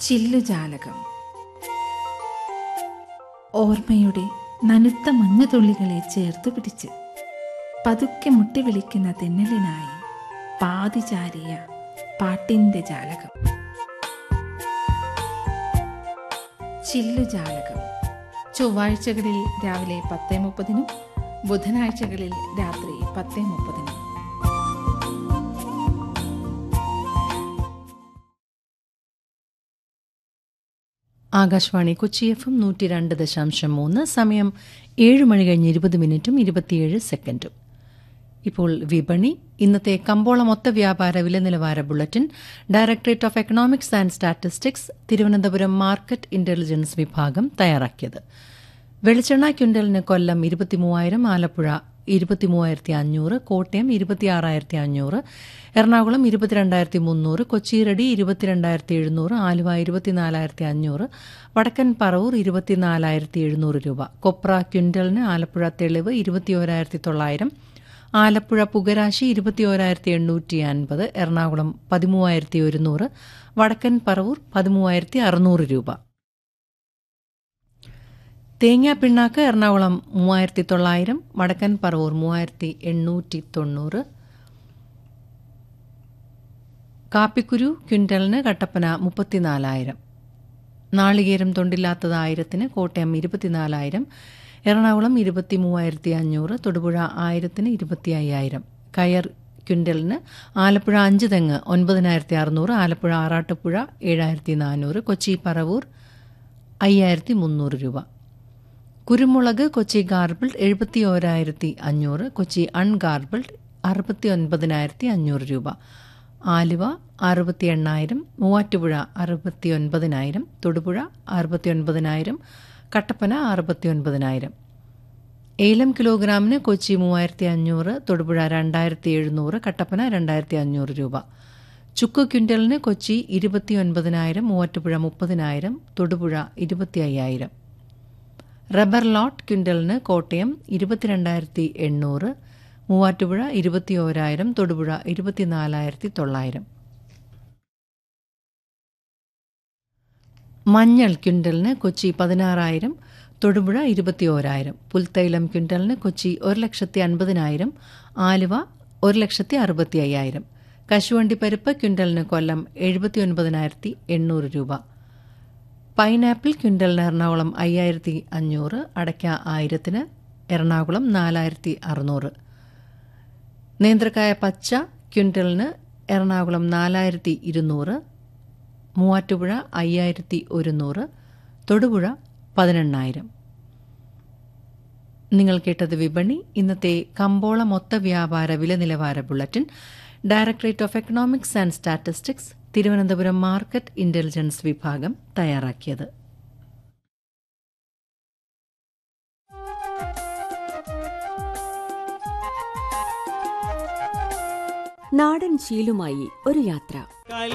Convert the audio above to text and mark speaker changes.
Speaker 1: ചില്ലുജാലകം ഓർമ്മയുടെ നനുത്ത മഞ്ഞുതുള്ളികളെ ചേർത്തു പിടിച്ച് പതുക്കെ മുട്ടി വിളിക്കുന്ന തെന്നലിനായി പാതിചാരിയ പാട്ടിൻ്റെ ജാലകം ചില്ലുജാലകം ചൊവ്വാഴ്ചകളിൽ രാവിലെ പത്തേ മുപ്പതിനും ബുധനാഴ്ചകളിൽ രാത്രി പത്തേ മുപ്പതിനും
Speaker 2: ആകാശവാണി കൊച്ചി എഫ് എം നൂറ്റി രണ്ട് ദശാംശം മൂന്ന് സമയം ഏഴ് മണി കഴിഞ്ഞ് ഇരുപത് മിനിറ്റും ഇരുപത്തിയേഴ് സെക്കൻഡും ഇപ്പോൾ വിപണി ഇന്നത്തെ കമ്പോള മൊത്ത വ്യാപാര വില നിലവാര bulletin directorate of economics and statistics Thiruvananthapuram market intelligence വിഭാഗം തയ്യാറാക്കിയത് വെളിച്ചെണ്ണ ക്വിൻ്റലിന് കൊല്ലം ഇരുപത്തിമൂവായിരം ആലപ്പുഴ ഇരുപത്തിമൂവായിരത്തി അഞ്ഞൂറ് കോട്ടയം ഇരുപത്തിയാറായിരത്തി അഞ്ഞൂറ് എറണാകുളം ഇരുപത്തിരണ്ടായിരത്തി മുന്നൂറ് കൊച്ചിയിറടി ഇരുപത്തിരണ്ടായിരത്തി എഴുന്നൂറ് ആലുവ ഇരുപത്തിനാലായിരത്തി അഞ്ഞൂറ് വടക്കൻ പറവൂർ ഇരുപത്തിനാലായിരത്തി എഴുന്നൂറ് രൂപ കൊപ്ര ക്വിൻ്റലിന് ആലപ്പുഴ തെളിവ് ഇരുപത്തിയോരായിരത്തി തൊള്ളായിരം ആലപ്പുഴ പുകരാശി ഇരുപത്തിയോരായിരത്തി എണ്ണൂറ്റി അൻപത് എറണാകുളം പതിമൂവായിരത്തി ഒരുന്നൂറ് വടക്കൻ പറവൂർ പതിമൂവായിരത്തി അറുന്നൂറ് രൂപ തേങ്ങാ പിണ്ണാക്ക് എറണാകുളം മൂവായിരത്തി തൊള്ളായിരം വടക്കൻ പറവൂർ മൂവായിരത്തി എണ്ണൂറ്റി തൊണ്ണൂറ് കാപ്പിക്കുരു ക്വിൻ്റലിന് കട്ടപ്പന മുപ്പത്തിനാലായിരം നാളികേരം തൊണ്ടില്ലാത്തത് ആയിരത്തിന് കോട്ടയം ഇരുപത്തിനാലായിരം എറണാകുളം ഇരുപത്തി മൂവായിരത്തി അഞ്ഞൂറ് തൊടുപുഴ ആയിരത്തിന് ഇരുപത്തി അയ്യായിരം കയർ ക്വിൻ്റലിന് ആലപ്പുഴ അഞ്ച് തെങ്ങ് ഒൻപതിനായിരത്തി അറുന്നൂറ് ആലപ്പുഴ ആറാട്ടുപുഴ ഏഴായിരത്തി നാനൂറ് കൊച്ചി പറവൂർ അയ്യായിരത്തി മുന്നൂറ് രൂപ കുരുമുളക് കൊച്ചി ഗാർബിൾഡ് എഴുപത്തി ഓരായിരത്തി അഞ്ഞൂറ് കൊച്ചി അൺഗാർബിൾഡ് അറുപത്തി ഒൻപതിനായിരത്തി അഞ്ഞൂറ് രൂപ ആലുവ അറുപത്തി എണ്ണായിരം മൂവാറ്റുപുഴ അറുപത്തി ഒൻപതിനായിരം തൊടുപുഴ അറുപത്തി ഒൻപതിനായിരം കട്ടപ്പന അറുപത്തി ഒൻപതിനായിരം ഏലം കിലോഗ്രാമിന് കൊച്ചി മൂവായിരത്തി അഞ്ഞൂറ് തൊടുപുഴ രണ്ടായിരത്തി എഴുന്നൂറ് കട്ടപ്പന രണ്ടായിരത്തി അഞ്ഞൂറ് രൂപ ചുക്ക് ക്വിൻ്റലിന് കൊച്ചി ഇരുപത്തി ഒൻപതിനായിരം മൂവാറ്റുപുഴ മുപ്പതിനായിരം തൊടുപുഴ ഇരുപത്തി അയ്യായിരം റബ്ബർ ലോട്ട് ക്വിൻ്റലിന് കോട്ടയം ഇരുപത്തിരണ്ടായിരത്തി എണ്ണൂറ് മൂവാറ്റുപുഴ ഇരുപത്തി ഓരായിരം തൊടുപുഴ ഇരുപത്തിനാലായിരത്തി തൊള്ളായിരം മഞ്ഞൾ ക്വിൻ്റലിന് കൊച്ചി പതിനാറായിരം തൊടുപുഴ ഇരുപത്തി ഓരായിരം പുൽത്തൈലം ക്വിൻ്റലിന് കൊച്ചി ഒരു ലക്ഷത്തി അൻപതിനായിരം ആലുവ ഒരു ലക്ഷത്തി അറുപത്തി അയ്യായിരം കശുവണ്ടി പരിപ്പ് ക്വിൻ്റലിന് കൊല്ലം എഴുപത്തി ഒൻപതിനായിരത്തി എണ്ണൂറ് രൂപ പൈനാപ്പിൾ ക്വിൻ്റലിന് എറണാകുളം അയ്യായിരത്തി അഞ്ഞൂറ് അടയ്ക്ക ആയിരത്തിന് എറണാകുളം നാലായിരത്തി അറുന്നൂറ് നേന്ത്രക്കായ പച്ച ക്വിൻ്റലിന് എറണാകുളം നാലായിരത്തി ഇരുന്നൂറ് മൂവാറ്റുപുഴ അയ്യായിരത്തി ഒരുന്നൂറ് തൊടുപുഴ പതിനെണ്ണായിരം നിങ്ങൾ കേട്ടത് വിപണി ഇന്നത്തെ കമ്പോള മൊത്ത വ്യാപാര വില നിലവാര bulletin directorate of economics and statistics Thiruvananthapuram market intelligence വിഭാഗം തയ്യാറാക്കിയത്
Speaker 3: നാടൻ ശീലുമായി ഒരു യാത്ര